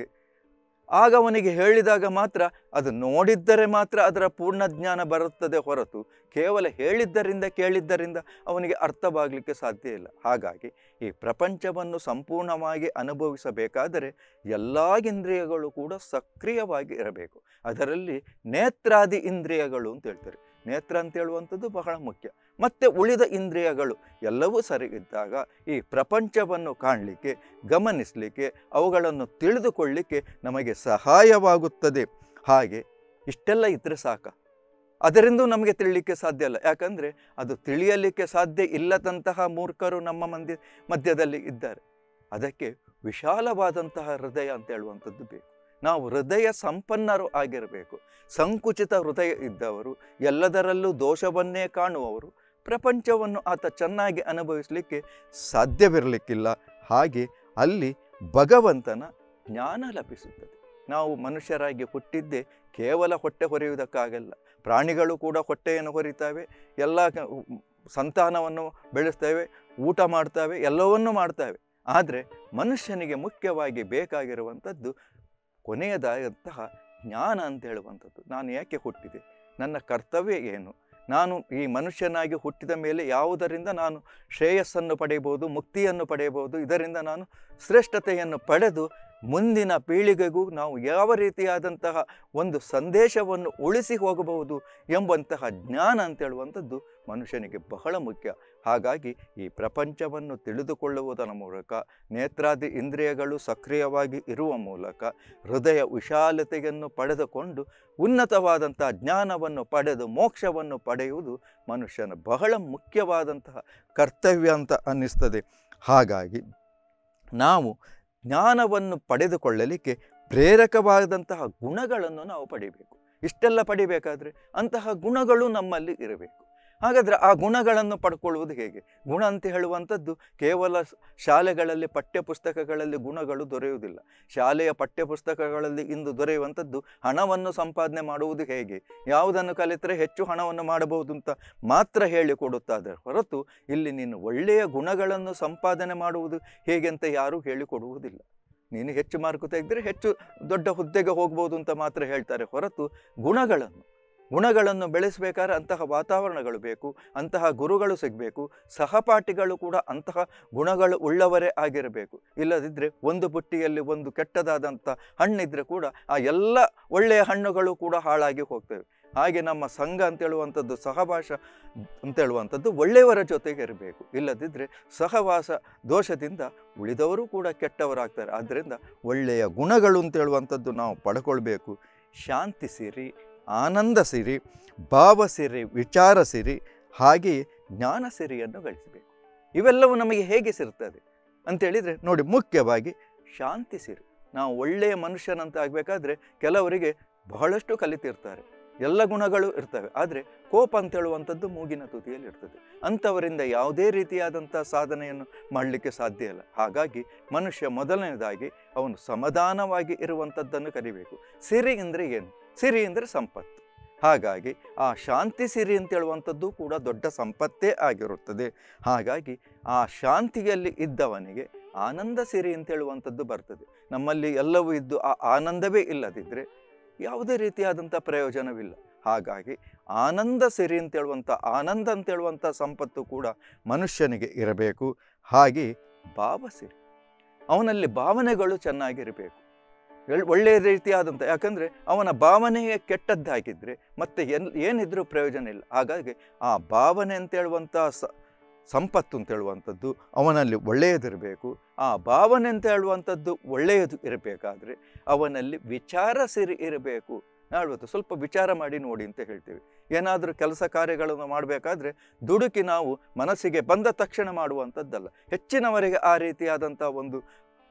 ಆಗ ಅವನಿಗೆ ಹೇಳಿದಾಗ ಮಾತ್ರ ಅದು ನೋಡಿದ್ದರೆ ಮಾತ್ರ ಅದರ ಪೂರ್ಣ ಜ್ಞಾನ ಬರುತ್ತದೆ ಹೊರತು ಕೇವಲ ಹೇಳಿದ್ದರಿಂದ ಕೇಳಿದ್ದರಿಂದ ಅವನಿಗೆ ಅರ್ಥವಾಗಲಿಕ್ಕೆ ಸಾಧ್ಯ ಇಲ್ಲ ಹಾಗಾಗಿ ಈ ಪ್ರಪಂಚವನ್ನು ಸಂಪೂರ್ಣವಾಗಿ ಅನುಭವಿಸಬೇಕಾದರೆ ಎಲ್ಲ ಇಂದ್ರಿಯಗಳು ಕೂಡ ಸಕ್ರಿಯವಾಗಿ ಇರಬೇಕು ಅದರಲ್ಲಿ ನೇತ್ರಾದಿ ಇಂದ್ರಿಯಗಳು ಅಂತ ಹೇಳ್ತಾರೆ ನೇತ್ರ ಅಂತ ಹೇಳುವಂಥದ್ದು ಬಹಳ ಮುಖ್ಯ ಮತ್ತು ಉಳಿದ ಇಂದ್ರಿಯಗಳು ಎಲ್ಲವೂ ಸರಿ ಇದ್ದಾಗ ಈ ಪ್ರಪಂಚವನ್ನು ಕಾಣಲಿಕ್ಕೆ ಗಮನಿಸಲಿಕ್ಕೆ ಅವುಗಳನ್ನು ತಿಳಿದುಕೊಳ್ಳಿಕ್ಕೆ ನಮಗೆ ಸಹಾಯವಾಗುತ್ತದೆ ಹಾಗೆ ಇಷ್ಟೆಲ್ಲ ಇದ್ದರೆ ಸಾಕ ಅದರಿಂದ ನಮಗೆ ತಿಳಿಲಿಕ್ಕೆ ಸಾಧ್ಯ ಇಲ್ಲ ಯಾಕಂದರೆ ಅದು ತಿಳಿಯಲಿಕ್ಕೆ ಸಾಧ್ಯ ಇಲ್ಲದಂತಹ ಮೂರ್ಖರು ನಮ್ಮ ಮಂದಿ ಮಧ್ಯದಲ್ಲಿ ಇದ್ದಾರೆ ಅದಕ್ಕೆ ವಿಶಾಲವಾದಂತಹ ಹೃದಯ ಅಂತ ಹೇಳುವಂಥದ್ದು ಬೇಕು ನಾವು ಹೃದಯ ಸಂಪನ್ನರು ಆಗಿರಬೇಕು ಸಂಕುಚಿತ ಹೃದಯ ಇದ್ದವರು ಎಲ್ಲದರಲ್ಲೂ ದೋಷವನ್ನೇ ಕಾಣುವವರು ಪ್ರಪಂಚವನ್ನು ಆತ ಚೆನ್ನಾಗಿ ಅನುಭವಿಸಲಿಕ್ಕೆ ಸಾಧ್ಯವಿರಲಿಕ್ಕಿಲ್ಲ ಹಾಗೆ ಅಲ್ಲಿ ಭಗವಂತನ ಜ್ಞಾನ ಲಭಿಸುತ್ತದೆ ನಾವು ಮನುಷ್ಯರಾಗಿ ಹುಟ್ಟಿದ್ದೇ ಕೇವಲ ಹೊಟ್ಟೆ ಹೊರೆಯುವುದಕ್ಕಾಗಲ್ಲ ಪ್ರಾಣಿಗಳು ಕೂಡ ಹೊಟ್ಟೆಯನ್ನು ಹೊರಿತಾವೆ ಎಲ್ಲ ಕ- ಸಂತಾನವನ್ನು ಬೆಳೆಸ್ತೇವೆ ಊಟ ಮಾಡ್ತವೆ ಎಲ್ಲವನ್ನೂ ಮಾಡ್ತವೆ ಆದರೆ ಮನುಷ್ಯನಿಗೆ ಮುಖ್ಯವಾಗಿ ಬೇಕಾಗಿರುವಂಥದ್ದು ಕೊನೆಯದಾದಂತಹ ಜ್ಞಾನ ಅಂತ ಹೇಳುವಂಥದ್ದು ನಾನು ಯಾಕೆ ಹುಟ್ಟಿದೆ ನನ್ನ ಕರ್ತವ್ಯ ಏನು ನಾನು ಈ ಮನುಷ್ಯನಾಗಿ ಹುಟ್ಟಿದ ಮೇಲೆ ಯಾವುದರಿಂದ ನಾನು ಶ್ರೇಯಸ್ಸನ್ನು ಪಡೆಯಬಹುದು ಮುಕ್ತಿಯನ್ನು ಪಡೆಯಬಹುದು ಇದರಿಂದ ನಾನು ಶ್ರೇಷ್ಠತೆಯನ್ನು ಪಡೆದು ಮುಂದಿನ ಪೀಳಿಗೆಗೂ ನಾವು ಯಾವ ರೀತಿಯಾದಂತಹ ಒಂದು ಸಂದೇಶವನ್ನು ಉಳಿಸಿ ಹೋಗಬಹುದು ಎಂಬಂತಹ ಜ್ಞಾನ ಅಂತ ಹೇಳುವಂಥದ್ದು ಮನುಷ್ಯನಿಗೆ ಬಹಳ ಮುಖ್ಯ ಹಾಗಾಗಿ ಈ ಪ್ರಪಂಚವನ್ನು ತಿಳಿದುಕೊಳ್ಳುವುದರ ಮೂಲಕ ನೇತ್ರಾದಿ ಇಂದ್ರಿಯಗಳು ಸಕ್ರಿಯವಾಗಿ ಇರುವ ಮೂಲಕ ಹೃದಯ ವಿಶಾಲತೆಯನ್ನು ಪಡೆದುಕೊಂಡು ಉನ್ನತವಾದಂಥ ಜ್ಞಾನವನ್ನು ಪಡೆದು ಮೋಕ್ಷವನ್ನು ಪಡೆಯುವುದು ಮನುಷ್ಯನ ಬಹಳ ಮುಖ್ಯವಾದಂತಹ ಕರ್ತವ್ಯ ಅಂತ ಅನ್ನಿಸ್ತದೆ ಹಾಗಾಗಿ ನಾವು ಜ್ಞಾನವನ್ನು ಪಡೆದುಕೊಳ್ಳಲಿಕ್ಕೆ ಪ್ರೇರಕವಾದಂತಹ ಗುಣಗಳನ್ನು ನಾವು ಪಡಿಬೇಕು ಇಷ್ಟೆಲ್ಲ ಪಡಿಬೇಕಾದ್ರೆ ಅಂತಹ ಗುಣಗಳು ನಮ್ಮಲ್ಲಿ ಇರಬೇಕು ಹಾಗಾದರೆ ಆ ಗುಣಗಳನ್ನು ಪಡ್ಕೊಳ್ಳುವುದು ಹೇಗೆ ಗುಣ ಅಂತ ಹೇಳುವಂಥದ್ದು ಕೇವಲ ಸ್- ಶಾಲೆಗಳಲ್ಲಿ ಪಠ್ಯಪುಸ್ತಕಗಳಲ್ಲಿ ಗುಣಗಳು ದೊರೆಯುವುದಿಲ್ಲ ಶಾಲೆಯ ಪಠ್ಯಪುಸ್ತಕಗಳಲ್ಲಿ ಇಂದು ದೊರೆಯುವಂಥದ್ದು ಹಣವನ್ನು ಸಂಪಾದನೆ ಮಾಡುವುದು ಹೇಗೆ ಯಾವುದನ್ನು ಕಲಿತರೆ ಹೆಚ್ಚು ಹಣವನ್ನು ಮಾಡಬಹುದು ಅಂತ ಮಾತ್ರ ಹೇಳಿಕೊಡುತ್ತಾರೆ ಹೊರತು ಇಲ್ಲಿ ನೀನು ಒಳ್ಳೆಯ ಗುಣಗಳನ್ನು ಸಂಪಾದನೆ ಮಾಡುವುದು ಹೇಗೆ ಅಂತ ಯಾರೂ ಹೇಳಿಕೊಡುವುದಿಲ್ಲ ನೀನು ಹೆಚ್ಚು ಮಾರ್ಕು ತೆಗೆದರೆ ಹೆಚ್ಚು ದೊಡ್ಡ ಹುದ್ದೆಗೆ ಹೋಗ್ಬೋದು ಅಂತ ಮಾತ್ರ ಹೇಳ್ತಾರೆ ಹೊರತು ಗುಣಗಳನ್ನು ಗುಣಗಳನ್ನು ಬೆಳೆಸಬೇಕಾದ್ರೆ ಅಂತಹ ವಾತಾವರಣಗಳು ಬೇಕು ಅಂತಹ ಗುರುಗಳು ಸಿಗಬೇಕು ಸಹಪಾಠಿಗಳು ಕೂಡ ಅಂತಹ ಗುಣಗಳು ಉಳ್ಳವರೇ ಆಗಿರಬೇಕು ಇಲ್ಲದಿದ್ದರೆ ಒಂದು ಬುಟ್ಟಿಯಲ್ಲಿ ಒಂದು ಕೆಟ್ಟದಾದಂಥ ಹಣ್ಣಿದ್ರೆ ಕೂಡ ಆ ಎಲ್ಲ ಒಳ್ಳೆಯ ಹಣ್ಣುಗಳು ಕೂಡ ಹಾಳಾಗಿ ಹೋಗ್ತವೆ ಹಾಗೆ ನಮ್ಮ ಸಂಘ ಅಂತ ಹೇಳುವಂಥದ್ದು ಸಹವಾಸ ಅಂತ ಹೇಳುವಂಥದ್ದು ಒಳ್ಳೆಯವರ ಜೊತೆಗೆ ಇರಬೇಕು ಇಲ್ಲದಿದ್ದರೆ ಸಹವಾಸ ದೋಷದಿಂದ ಉಳಿದವರು ಕೂಡ ಕೆಟ್ಟವರಾಗ್ತಾರೆ ಆದ್ದರಿಂದ ಒಳ್ಳೆಯ ಗುಣಗಳು ಅಂತ ಹೇಳುವಂಥದ್ದು ನಾವು ಪಡ್ಕೊಳ್ಬೇಕು ಶಾಂತಿ ಸಿರಿ ಆನಂದ ಸಿರಿ ಭಾವ ಸಿರಿ ವಿಚಾರ ಸಿರಿ ಹಾಗೆಯೇ ಜ್ಞಾನ ಸಿರಿಯನ್ನು ಗಳಿಸಬೇಕು ಇವೆಲ್ಲವೂ ನಮಗೆ ಹೇಗೆ ಸಿರ್ತದೆ ಅಂತೇಳಿದರೆ ನೋಡಿ ಮುಖ್ಯವಾಗಿ ಶಾಂತಿ ಸಿರಿ ನಾವು ಒಳ್ಳೆಯ ಮನುಷ್ಯನಂತ ಆಗಬೇಕಾದ್ರೆ ಕೆಲವರಿಗೆ ಬಹಳಷ್ಟು ಕಲಿತಿರ್ತಾರೆ ಎಲ್ಲ ಗುಣಗಳು ಇರ್ತವೆ ಆದರೆ ಕೋಪ ಅಂತ ಹೇಳುವಂಥದ್ದು ಮೂಗಿನ ತುದಿಯಲ್ಲಿ ಇರ್ತದೆ ಅಂಥವರಿಂದ ಯಾವುದೇ ರೀತಿಯಾದಂಥ ಸಾಧನೆಯನ್ನು ಮಾಡಲಿಕ್ಕೆ ಸಾಧ್ಯ ಇಲ್ಲ ಹಾಗಾಗಿ ಮನುಷ್ಯ ಮೊದಲನೇದಾಗಿ ಅವನು ಸಮಾಧಾನವಾಗಿ ಇರುವಂಥದ್ದನ್ನು ಕರಿಬೇಕು ಸಿರಿ ಅಂದರೆ ಏನು ಸಿರಿ ಅಂದರೆ ಸಂಪತ್ತು ಹಾಗಾಗಿ ಆ ಶಾಂತಿ ಸಿರಿ ಅಂತ ಹೇಳುವಂಥದ್ದು ಕೂಡ ದೊಡ್ಡ ಸಂಪತ್ತೇ ಆಗಿರುತ್ತದೆ ಹಾಗಾಗಿ ಆ ಶಾಂತಿಯಲ್ಲಿ ಇದ್ದವನಿಗೆ ಆನಂದ ಸಿರಿ ಅಂತ ಹೇಳುವಂಥದ್ದು ಬರ್ತದೆ ನಮ್ಮಲ್ಲಿ ಎಲ್ಲವೂ ಇದ್ದು ಆ ಆನಂದವೇ ಇಲ್ಲದಿದ್ದರೆ ಯಾವುದೇ ರೀತಿಯಾದಂಥ ಪ್ರಯೋಜನವಿಲ್ಲ ಹಾಗಾಗಿ ಆನಂದ ಸಿರಿ ಅಂತ ಹೇಳುವಂಥ ಆನಂದ ಅಂತ ಹೇಳುವಂಥ ಸಂಪತ್ತು ಕೂಡ ಮನುಷ್ಯನಿಗೆ ಇರಬೇಕು ಹಾಗೆ ಭಾವ ಸಿರಿ ಅವನಲ್ಲಿ ಭಾವನೆಗಳು ಚೆನ್ನಾಗಿರಬೇಕು ಎಳ್- ಒಳ್ಳೆಯ ರೀತಿಯಾದಂಥ ಯಾಕಂದರೆ ಅವನ ಭಾವನೆಯೇ ಕೆಟ್ಟದ್ದಾಗಿದ್ದರೆ ಮತ್ತೆ ಎನ್ ಏನಿದ್ರೂ ಪ್ರಯೋಜನ ಇಲ್ಲ ಹಾಗಾಗಿ ಆ ಭಾವನೆ ಅಂತ ಹೇಳುವಂಥ ಸ ಸಂಪತ್ತು ಅಂತ ಹೇಳುವಂಥದ್ದು ಅವನಲ್ಲಿ ಒಳ್ಳೆಯದಿರಬೇಕು ಆ ಭಾವನೆ ಅಂತ ಹೇಳುವಂಥದ್ದು ಒಳ್ಳೆಯದು ಇರಬೇಕಾದ್ರೆ ಅವನಲ್ಲಿ ವಿಚಾರ ಸಿರಿ ಇರಬೇಕು ನಾಳ್ವತ್ತು ಸ್ವಲ್ಪ ವಿಚಾರ ಮಾಡಿ ನೋಡಿ ಅಂತ ಹೇಳ್ತೀವಿ ಏನಾದರೂ ಕೆಲಸ ಕಾರ್ಯಗಳನ್ನು ಮಾಡಬೇಕಾದ್ರೆ ದುಡುಕಿ ನಾವು ಮನಸ್ಸಿಗೆ ಬಂದ ತಕ್ಷಣ ಮಾಡುವಂಥದ್ದಲ್ಲ ಹೆಚ್ಚಿನವರಿಗೆ ಆ ರೀತಿಯಾದಂಥ ಒಂದು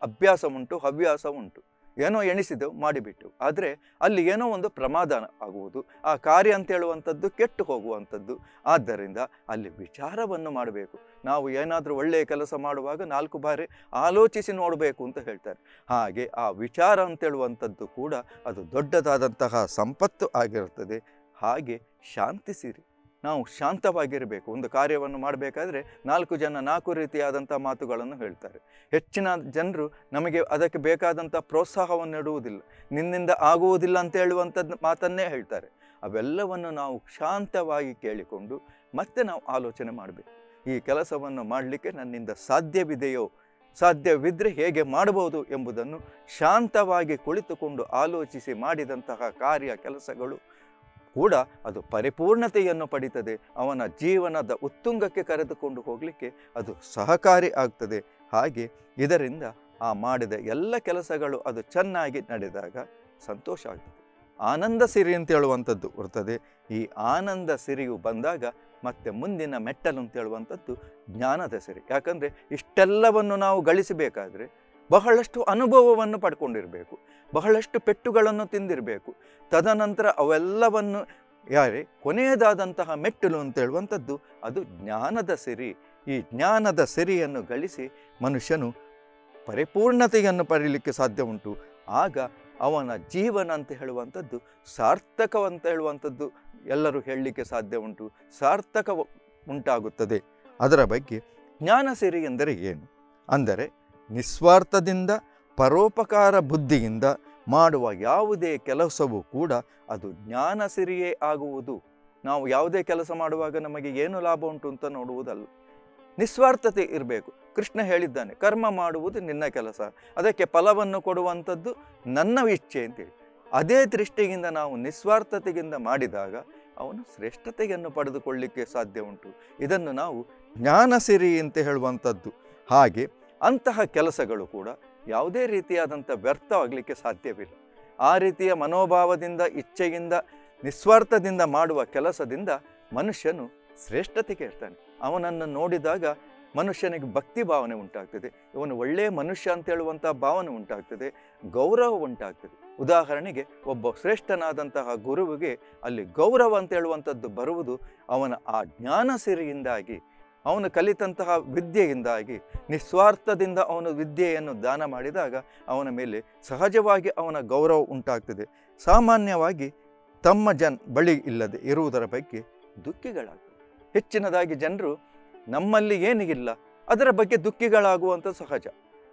ಅಭ್ಯಾಸ ಉಂಟು ಹವ್ಯಾಸ ಉಂಟು ಏನೋ ಎಣಿಸಿದೆವು ಮಾಡಿಬಿಟ್ಟು ಆದರೆ ಅಲ್ಲಿ ಏನೋ ಒಂದು ಪ್ರಮಾದ ಆಗುವುದು ಆ ಕಾರ್ಯ ಅಂತ ಹೇಳುವಂಥದ್ದು ಕೆಟ್ಟು ಹೋಗುವಂಥದ್ದು ಆದ್ದರಿಂದ ಅಲ್ಲಿ ವಿಚಾರವನ್ನು ಮಾಡಬೇಕು ನಾವು ಏನಾದರೂ ಒಳ್ಳೆಯ ಕೆಲಸ ಮಾಡುವಾಗ ನಾಲ್ಕು ಬಾರಿ ಆಲೋಚಿಸಿ ನೋಡಬೇಕು ಅಂತ ಹೇಳ್ತಾರೆ ಹಾಗೆ ಆ ವಿಚಾರ ಅಂತ ಹೇಳುವಂಥದ್ದು ಕೂಡ ಅದು ದೊಡ್ಡದಾದಂತಹ ಸಂಪತ್ತು ಆಗಿರುತ್ತದೆ ಹಾಗೆ ಶಾಂತಿಸಿರಿ ನಾವು ಶಾಂತವಾಗಿರಬೇಕು ಒಂದು ಕಾರ್ಯವನ್ನು ಮಾಡಬೇಕಾದ್ರೆ ನಾಲ್ಕು ಜನ ನಾಲ್ಕು ರೀತಿಯಾದಂಥ ಮಾತುಗಳನ್ನು ಹೇಳ್ತಾರೆ ಹೆಚ್ಚಿನ ಜನರು ನಮಗೆ ಅದಕ್ಕೆ ಬೇಕಾದಂಥ ಪ್ರೋತ್ಸಾಹವನ್ನು ನೀಡುವುದಿಲ್ಲ ನಿನ್ನಿಂದ ಆಗುವುದಿಲ್ಲ ಅಂತ ಹೇಳುವಂಥದ್ದು ಮಾತನ್ನೇ ಹೇಳ್ತಾರೆ ಅವೆಲ್ಲವನ್ನು ನಾವು ಶಾಂತವಾಗಿ ಕೇಳಿಕೊಂಡು ಮತ್ತೆ ನಾವು ಆಲೋಚನೆ ಮಾಡಬೇಕು ಈ ಕೆಲಸವನ್ನು ಮಾಡಲಿಕ್ಕೆ ನನ್ನಿಂದ ಸಾಧ್ಯವಿದೆಯೋ ಸಾಧ್ಯವಿದ್ದರೆ ಹೇಗೆ ಮಾಡಬಹುದು ಎಂಬುದನ್ನು ಶಾಂತವಾಗಿ ಕುಳಿತುಕೊಂಡು ಆಲೋಚಿಸಿ ಮಾಡಿದಂತಹ ಕಾರ್ಯ ಕೆಲಸಗಳು ಕೂಡ ಅದು ಪರಿಪೂರ್ಣತೆಯನ್ನು ಪಡಿತದೆ ಅವನ ಜೀವನದ ಉತ್ತುಂಗಕ್ಕೆ ಕರೆದುಕೊಂಡು ಹೋಗಲಿಕ್ಕೆ ಅದು ಸಹಕಾರಿ ಆಗ್ತದೆ ಹಾಗೆ ಇದರಿಂದ ಆ ಮಾಡಿದ ಎಲ್ಲ ಕೆಲಸಗಳು ಅದು ಚೆನ್ನಾಗಿ ನಡೆದಾಗ ಸಂತೋಷ ಆಗ್ತದೆ ಆನಂದ ಸಿರಿ ಅಂತ ಹೇಳುವಂಥದ್ದು ಬರ್ತದೆ ಈ ಆನಂದ ಸಿರಿಯು ಬಂದಾಗ ಮತ್ತೆ ಮುಂದಿನ ಮೆಟ್ಟಲು ಅಂತ ಹೇಳುವಂಥದ್ದು ಜ್ಞಾನದ ಸಿರಿ ಯಾಕಂದರೆ ಇಷ್ಟೆಲ್ಲವನ್ನು ನಾವು ಗಳಿಸಬೇಕಾದ್ರೆ ಬಹಳಷ್ಟು ಅನುಭವವನ್ನು ಪಡ್ಕೊಂಡಿರಬೇಕು ಬಹಳಷ್ಟು ಪೆಟ್ಟುಗಳನ್ನು ತಿಂದಿರಬೇಕು ತದನಂತರ ಅವೆಲ್ಲವನ್ನು ಯಾರೇ ಕೊನೆಯದಾದಂತಹ ಮೆಟ್ಟಲು ಅಂತ ಹೇಳುವಂಥದ್ದು ಅದು ಜ್ಞಾನದ ಸಿರಿ ಈ ಜ್ಞಾನದ ಸಿರಿಯನ್ನು ಗಳಿಸಿ ಮನುಷ್ಯನು ಪರಿಪೂರ್ಣತೆಯನ್ನು ಪಡೀಲಿಕ್ಕೆ ಸಾಧ್ಯ ಉಂಟು ಆಗ ಅವನ ಜೀವನ ಅಂತ ಹೇಳುವಂಥದ್ದು ಸಾರ್ಥಕವಂತ ಹೇಳುವಂಥದ್ದು ಎಲ್ಲರೂ ಹೇಳಲಿಕ್ಕೆ ಸಾಧ್ಯ ಉಂಟು ಸಾರ್ಥಕ ಉಂಟಾಗುತ್ತದೆ ಅದರ ಬಗ್ಗೆ ಜ್ಞಾನ ಸಿರಿ ಎಂದರೆ ಏನು ಅಂದರೆ ನಿಸ್ವಾರ್ಥದಿಂದ ಪರೋಪಕಾರ ಬುದ್ಧಿಯಿಂದ ಮಾಡುವ ಯಾವುದೇ ಕೆಲಸವೂ ಕೂಡ ಅದು ಜ್ಞಾನ ಸಿರಿಯೇ ಆಗುವುದು ನಾವು ಯಾವುದೇ ಕೆಲಸ ಮಾಡುವಾಗ ನಮಗೆ ಏನು ಲಾಭ ಉಂಟು ಅಂತ ನೋಡುವುದಲ್ಲ ನಿಸ್ವಾರ್ಥತೆ ಇರಬೇಕು ಕೃಷ್ಣ ಹೇಳಿದ್ದಾನೆ ಕರ್ಮ ಮಾಡುವುದು ನಿನ್ನ ಕೆಲಸ ಅದಕ್ಕೆ ಫಲವನ್ನು ಕೊಡುವಂಥದ್ದು ನನ್ನ ಇಚ್ಛೆ ಅಂತೇಳಿ ಅದೇ ದೃಷ್ಟಿಯಿಂದ ನಾವು ನಿಸ್ವಾರ್ಥತೆಯಿಂದ ಮಾಡಿದಾಗ ಅವನು ಶ್ರೇಷ್ಠತೆಯನ್ನು ಪಡೆದುಕೊಳ್ಳಿಕ್ಕೆ ಸಾಧ್ಯ ಉಂಟು ಇದನ್ನು ನಾವು ಜ್ಞಾನ ಸಿರಿ ಅಂತ ಹೇಳುವಂಥದ್ದು ಹಾಗೆ ಅಂತಹ ಕೆಲಸಗಳು ಕೂಡ ಯಾವುದೇ ರೀತಿಯಾದಂಥ ವ್ಯರ್ಥವಾಗಲಿಕ್ಕೆ ಸಾಧ್ಯವಿಲ್ಲ ಆ ರೀತಿಯ ಮನೋಭಾವದಿಂದ ಇಚ್ಛೆಯಿಂದ ನಿಸ್ವಾರ್ಥದಿಂದ ಮಾಡುವ ಕೆಲಸದಿಂದ ಮನುಷ್ಯನು ಶ್ರೇಷ್ಠತೆಗೆ ಇರ್ತಾನೆ ಅವನನ್ನು ನೋಡಿದಾಗ ಮನುಷ್ಯನಿಗೆ ಭಕ್ತಿ ಭಾವನೆ ಉಂಟಾಗ್ತದೆ ಇವನು ಒಳ್ಳೆಯ ಮನುಷ್ಯ ಅಂತ ಹೇಳುವಂಥ ಭಾವನೆ ಉಂಟಾಗ್ತದೆ ಗೌರವ ಉಂಟಾಗ್ತದೆ ಉದಾಹರಣೆಗೆ ಒಬ್ಬ ಶ್ರೇಷ್ಠನಾದಂತಹ ಗುರುವಿಗೆ ಅಲ್ಲಿ ಗೌರವ ಅಂತ ಹೇಳುವಂಥದ್ದು ಬರುವುದು ಅವನ ಆ ಜ್ಞಾನ ಸಿರಿಯಿಂದಾಗಿ ಅವನು ಕಲಿತಂತಹ ವಿದ್ಯೆಯಿಂದಾಗಿ ನಿಸ್ವಾರ್ಥದಿಂದ ಅವನು ವಿದ್ಯೆಯನ್ನು ದಾನ ಮಾಡಿದಾಗ ಅವನ ಮೇಲೆ ಸಹಜವಾಗಿ ಅವನ ಗೌರವ ಉಂಟಾಗ್ತದೆ ಸಾಮಾನ್ಯವಾಗಿ ತಮ್ಮ ಜನ್ ಬಳಿ ಇಲ್ಲದೆ ಇರುವುದರ ಬಗ್ಗೆ ದುಃಖಿಗಳಾಗ್ತದೆ ಹೆಚ್ಚಿನದಾಗಿ ಜನರು ನಮ್ಮಲ್ಲಿ ಏನಿಗಿಲ್ಲ ಅದರ ಬಗ್ಗೆ ದುಃಖಿಗಳಾಗುವಂಥ ಸಹಜ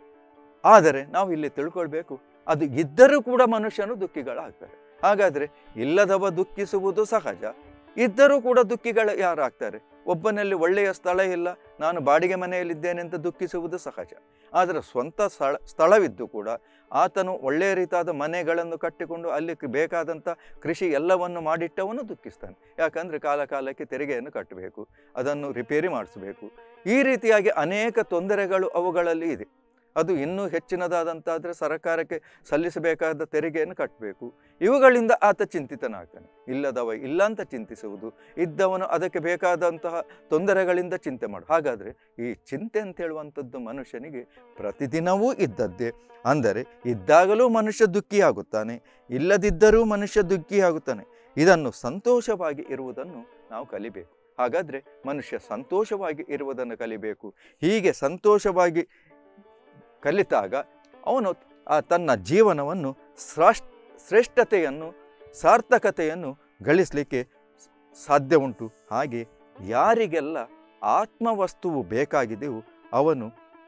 ಆದರೆ ನಾವು ಇಲ್ಲಿ ತಿಳ್ಕೊಳ್ಬೇಕು ಅದು ಇದ್ದರೂ ಕೂಡ ಮನುಷ್ಯನು ದುಃಖಿಗಳಾಗ್ತಾರೆ ಹಾಗಾದರೆ ಇಲ್ಲದವ ದುಃಖಿಸುವುದು ಸಹಜ ಇದ್ದರೂ ಕೂಡ ದುಃಖಿಗಳು ಯಾರಾಗ್ತಾರೆ ಒಬ್ಬನಲ್ಲಿ ಒಳ್ಳೆಯ ಸ್ಥಳ ಇಲ್ಲ ನಾನು ಬಾಡಿಗೆ ಮನೆಯಲ್ಲಿದ್ದೇನೆ ಅಂತ ದುಃಖಿಸುವುದು ಸಹಜ ಆದರೆ ಸ್ವಂತ ಸ್ಥಳ ಸ್ಥಳವಿದ್ದು ಕೂಡ ಆತನು ಒಳ್ಳೆಯ ರೀತಿಯಾದ ಮನೆಗಳನ್ನು ಕಟ್ಟಿಕೊಂಡು ಅಲ್ಲಿ ಬೇಕಾದಂಥ ಕೃಷಿ ಎಲ್ಲವನ್ನು ಮಾಡಿಟ್ಟವನು ದುಃಖಿಸ್ತಾನೆ ಯಾಕಂದರೆ ಕಾಲ ಕಾಲಕ್ಕೆ ತೆರಿಗೆಯನ್ನು ಕಟ್ಟಬೇಕು ಅದನ್ನು ರಿಪೇರಿ ಮಾಡಿಸಬೇಕು ಈ ರೀತಿಯಾಗಿ ಅನೇಕ ತೊಂದರೆಗಳು ಅವುಗಳಲ್ಲಿ ಇದೆ ಅದು ಇನ್ನೂ ಹೆಚ್ಚಿನದಾದಂತಾದರೆ ಸರ್ಕಾರಕ್ಕೆ ಸಲ್ಲಿಸಬೇಕಾದ ತೆರಿಗೆಯನ್ನು ಕಟ್ಟಬೇಕು ಇವುಗಳಿಂದ ಆತ ಚಿಂತಿತನಾಗ್ತಾನೆ ಇಲ್ಲದವ ಇಲ್ಲ ಅಂತ ಚಿಂತಿಸುವುದು ಇದ್ದವನು ಅದಕ್ಕೆ ಬೇಕಾದಂತಹ ತೊಂದರೆಗಳಿಂದ ಚಿಂತೆ ಮಾಡು ಹಾಗಾದರೆ ಈ ಚಿಂತೆ ಅಂತ ಹೇಳುವಂಥದ್ದು ಮನುಷ್ಯನಿಗೆ ಪ್ರತಿದಿನವೂ ಇದ್ದದ್ದೇ ಅಂದರೆ ಇದ್ದಾಗಲೂ ಮನುಷ್ಯ ದುಃಖಿಯಾಗುತ್ತಾನೆ ಇಲ್ಲದಿದ್ದರೂ ಮನುಷ್ಯ ದುಃಖಿಯಾಗುತ್ತಾನೆ ಇದನ್ನು ಸಂತೋಷವಾಗಿ ಇರುವುದನ್ನು ನಾವು ಕಲಿಬೇಕು ಹಾಗಾದರೆ ಮನುಷ್ಯ ಸಂತೋಷವಾಗಿ ಇರುವುದನ್ನು ಕಲಿಬೇಕು ಹೀಗೆ ಸಂತೋಷವಾಗಿ ಕಲಿತಾಗ ಅವನು ಆ ತನ್ನ ಜೀವನವನ್ನು ಸ್ರಾಶ್ ಶ್ರೇಷ್ಠತೆಯನ್ನು ಸಾರ್ಥಕತೆಯನ್ನು ಗಳಿಸಲಿಕ್ಕೆ ಸಾಧ್ಯ ಉಂಟು ಹಾಗೆ ಯಾರಿಗೆಲ್ಲ ಆತ್ಮವಸ್ತುವು ಬೇಕಾಗಿದೆಯೋ ಅವನು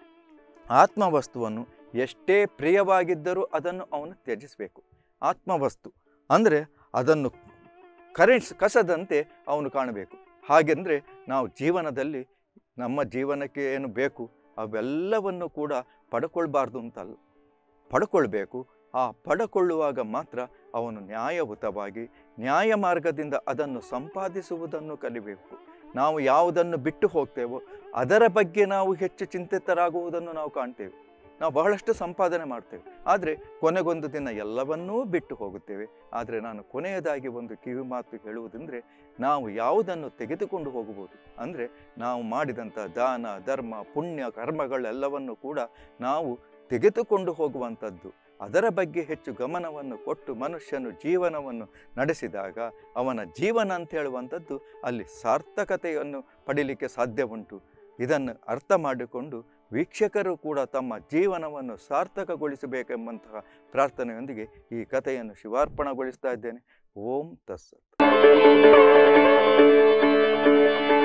ಆತ್ಮವಸ್ತುವನ್ನು ಎಷ್ಟೇ ಪ್ರಿಯವಾಗಿದ್ದರೂ ಅದನ್ನು ಅವನು ತ್ಯಜಿಸಬೇಕು ಆತ್ಮವಸ್ತು ಅಂದರೆ ಅದನ್ನು ಕರೆನ್ಸ್ ಕಸದಂತೆ ಅವನು ಕಾಣಬೇಕು ಹಾಗೆಂದರೆ ನಾವು ಜೀವನದಲ್ಲಿ ನಮ್ಮ ಜೀವನಕ್ಕೆ ಏನು ಬೇಕು ಅವೆಲ್ಲವನ್ನು ಕೂಡ ಪಡ್ಕೊಳ್ಬಾರ್ದು ಅಂತಲ್ಲ ಪಡ್ಕೊಳ್ಬೇಕು ಆ ಪಡ್ಕೊಳ್ಳುವಾಗ ಮಾತ್ರ ಅವನು ನ್ಯಾಯಯುತವಾಗಿ ನ್ಯಾಯ ಮಾರ್ಗದಿಂದ ಅದನ್ನು ಸಂಪಾದಿಸುವುದನ್ನು ಕಲಿಬೇಕು ನಾವು ಯಾವುದನ್ನು ಬಿಟ್ಟು ಹೋಗ್ತೇವೋ ಅದರ ಬಗ್ಗೆ ನಾವು ಹೆಚ್ಚು ಚಿಂತಿತರಾಗುವುದನ್ನು ನಾವು ಕಾಣ್ತೇವೆ ನಾವು ಬಹಳಷ್ಟು ಸಂಪಾದನೆ ಮಾಡ್ತೇವೆ ಆದರೆ ಕೊನೆಗೊಂದು ದಿನ ಎಲ್ಲವನ್ನೂ ಬಿಟ್ಟು ಹೋಗುತ್ತೇವೆ ಆದರೆ ನಾನು ಕೊನೆಯದಾಗಿ ಒಂದು ಕಿವಿ ಮಾತು ಹೇಳುವುದೆಂದರೆ ನಾವು ಯಾವುದನ್ನು ತೆಗೆದುಕೊಂಡು ಹೋಗಬಹುದು ಅಂದರೆ ನಾವು ಮಾಡಿದಂಥ ದಾನ ಧರ್ಮ ಪುಣ್ಯ ಕರ್ಮಗಳೆಲ್ಲವನ್ನು ಕೂಡ ನಾವು ತೆಗೆದುಕೊಂಡು ಹೋಗುವಂಥದ್ದು ಅದರ ಬಗ್ಗೆ ಹೆಚ್ಚು ಗಮನವನ್ನು ಕೊಟ್ಟು ಮನುಷ್ಯನು ಜೀವನವನ್ನು ನಡೆಸಿದಾಗ ಅವನ ಜೀವನ ಅಂತ ಹೇಳುವಂಥದ್ದು ಅಲ್ಲಿ ಸಾರ್ಥಕತೆಯನ್ನು ಪಡೀಲಿಕ್ಕೆ ಸಾಧ್ಯ ಉಂಟು ಇದನ್ನು ಅರ್ಥ ಮಾಡಿಕೊಂಡು ವೀಕ್ಷಕರು ಕೂಡ ತಮ್ಮ ಜೀವನವನ್ನು ಸಾರ್ಥಕಗೊಳಿಸಬೇಕೆಂಬಂತಹ ಪ್ರಾರ್ಥನೆಯೊಂದಿಗೆ ಈ ಕಥೆಯನ್ನು ಶಿವಾರ್ಪಣಗೊಳಿಸ್ತಾ ಇದ್ದೇನೆ ಓಂ ತಸ್ಸತ್